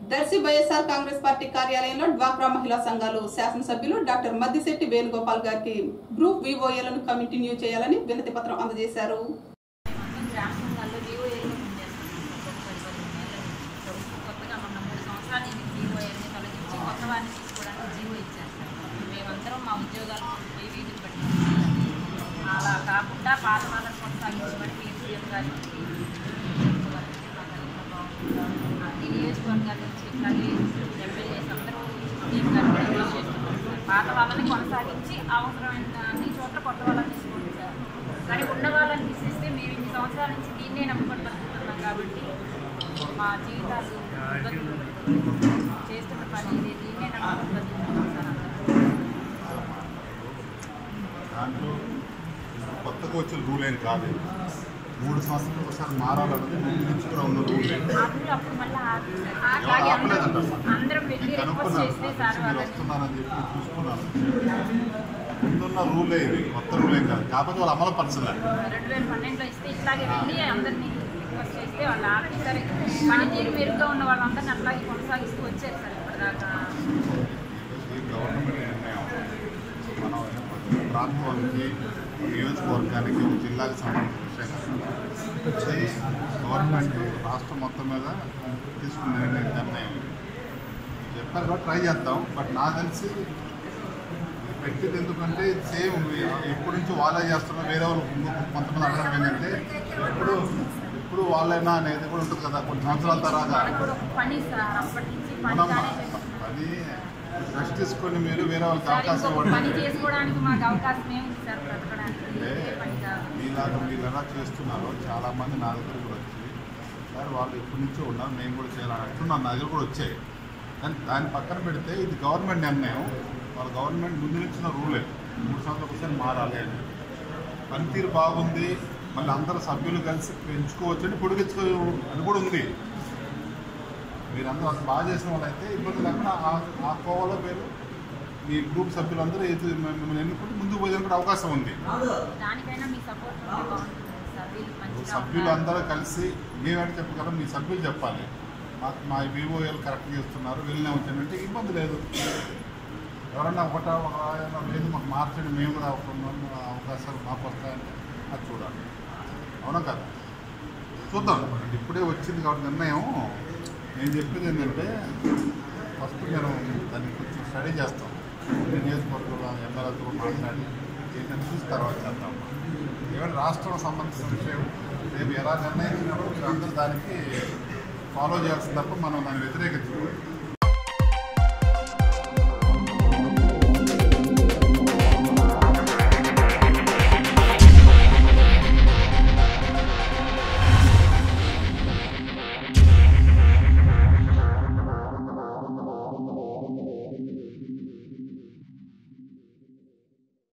Darsi YSR Congress party కార్యాలయంలో డ్వాక్రా మహిళా సంఘాలు శాసనసభ్యులు డాక్టర్ మద్దిశెట్టి వేణుగోపాల్ గారికి గ్రూప్ వివోఏలను కంటిన్యూ చేయాలని వినతి పత్రం అందజేశారు గ్రామ సంఘాల్లో జీవోఏలు ప్రభుత్వం కొత్తగా మొన్న మూడు సంవత్సరాల నుంచి జీవోఏల్ని తొలగించి కొత్త వారిని తీసుకోవడానికి జీవో ఇచ్చారు సార్ మేమందరం మా ఉద్యోగాలు పోయి వీధులు పెట్టుకుంటాం అలా కాకుండా పాత వాళ్ళని కొనసాగించమని మీరు సీఎం గారికి అన్ని నియోజకవర్గాల నుంచి ఇట్లాగే ఎమ్మెల్యేస్ అందరూ సీఎం గారికి రిక్వెస్ట్ చేస్తున్నారు సార్. పాత వాళ్ళని కొనసాగించి అవసరమైన అన్ని చోట్ల కొత్త వాళ్ళని తీసుకోండి సార్ కానీ ఉన్న వాళ్ళని తీసేస్తే మేము ఇన్ని సంవత్సరాల నుంచి దీన్నే నమ్ముకొని బతుకుతున్నాం కాబట్టి మా జీవితాలు ఇబ్బందులు చేస్తున్న పని ఇది దీన్నే నమ్ముకొని బతుకుతున్నాం సార్ అందరం. దాంట్లో కొత్తగా వచ్చిన రూల్ ఏం కాదు మూడు సంవత్సరాలు ఒకసారి మారాలన్నది ముందు నుంచి కూడా ఉన్న రూల్ అందరూ అప్పుడు మళ్ళీ ఆపేశారు. అలాగే అందరం అందరం వెళ్ళి రిక్వెస్ట్ కనుక్కున్నాను చేస్తే సార్ మీరు వాళ్ళని వస్తున్నారని చెప్పి చూసుకున్నాను ముందున్న రూలే ఇది కొత్త రూల్ ఏం కాదు కాకపోతే వాళ్ళు అమలు పరచలే రెండు వేల పన్నెండులో ఇస్తే ఇట్లాగే వెళ్ళి అందరినీ రిక్వెస్ట్ చేస్తే వాళ్ళు ఆపేసారు పనితీరు మెరుగ్గా ఉన్న వాళ్ళందరినీ అట్లాగే కొనసాగిస్తూ వచ్చారు సార్ ఇప్పటిదాకా ఈ గవర్నమెంట్ నిర్ణయం మనం ప్రాంతానికి నియోజకవర్గానికి ఒక జిల్లాకి సంబంధించిన విషయం కాదు. ఇది గవర్నమెంట్ రాష్ట్రం మొత్తం మీద తీసుకున్న నిర్ణయం నిర్ణయం ఇది. చెప్పారు కాబట్టి ట్రై చేద్దాం బట్ నాకు తెలిసి పెట్టింది ఎందుకంటే సేమ్ ఎప్పటి నుంచి వాళ్ళే చేస్తున్నారు వేరే వాళ్ళు ఇంకొక కొంతమంది అడగడం ఏంటంటే ఎప్పుడు ఎప్పుడు వాళ్ళైనా అనేది కూడా ఉంటుంది కదా కొన్ని సంవత్సరాల తర్వాత మనకు కూడా ఒక పని సార్ అప్పటి నుంచి మనం పనిగానే చేస్తున్నాం. అది రెస్ట్ తీసుకొని మీరు వేరే వాళ్ళకి సార్ అవకాశం ఇంకొక పని ఇవ్వండి చేసుకోవడానికి మాకు అవకాశం ఏముంది సార్ బ్రతకడానికి అంటే ఇదే పని కాదు మీలాగా మీరు ఎలా చేస్తున్నారో చాలా మంది నా దగ్గర కూడా వచ్చి సార్ వాళ్ళు ఎప్పటి నుంచో ఉన్నారు నేను కూడా చేయాలని అంటున్నాను నా దగ్గర కూడా వచ్చాయి కానీ దాన్ని పక్కన పెడితే ఇది గవర్నమెంట్ నిర్ణయం వాళ్ళ గవర్నమెంట్ ముందు నుంచిన రూలే మూడు సంవత్సరాలు ఒకసారి మారాలి అని పనితీరు బాగుంది మళ్ళీ అందరు సభ్యులు కలిసి పెంచుకోవచ్చు అని పొడిగించుకో అని కూడా ఉంది మీరందరూ అంత బాగా చేసిన వాళ్ళైతే ఇబ్బంది లేకుండా ఆ- ఆ కోవలో మీరు మీ గ్రూప్ సభ్యులందరూ ఏది మిమ్మల్ని ఎన్నుకుంటే ముందుకు పోయేందుకు కూడా అవకాశం ఉంది దానికైనా మీ సపోర్ట్ ఉంటే బాగుంటుంది సార్ వీళ్ళు మంచిగా సభ్యులు ఉన్నారు. అందరూ కలిసి మేమేంటి చెప్పగలం మీ సభ్యులు చెప్పాలి మాకు మా వివోఏలు కరెక్ట్ చేస్తున్నారు వెళ్ళినా వచ్చానంటే ఇబ్బంది లేదు ఎవరన్నా ఒకట ఒక ఆయన లేదు మాకు మార్చండి మేము కూడా ఒక ఉన్న అవకాశాలు మాకు వస్తాయంటే అది చూడాలి అవునా కదా చూద్దాం ఇప్పుడే వచ్చింది కాబట్టి నిర్ణయం నేను చెప్పేది ఏంటంటే ఫస్ట్ నేను దాన్ని కొంచెం స్టడీ చేస్తాం అన్ని నియోజకవర్గంలో ఎమ్మెల్యేలతో మాట్లాడి ఏంటంటే చూసి తర్వాత చేద్దాం ఈవెన్ రాష్ట్రం సంబంధించిన విషయం రేపు ఎలా నిర్ణయించినప్పుడు మీరు అందరూ దానికి ఫాలో చేయాల్సింది తప్ప మనం దాన్ని వ్యతిరేకించకూడదు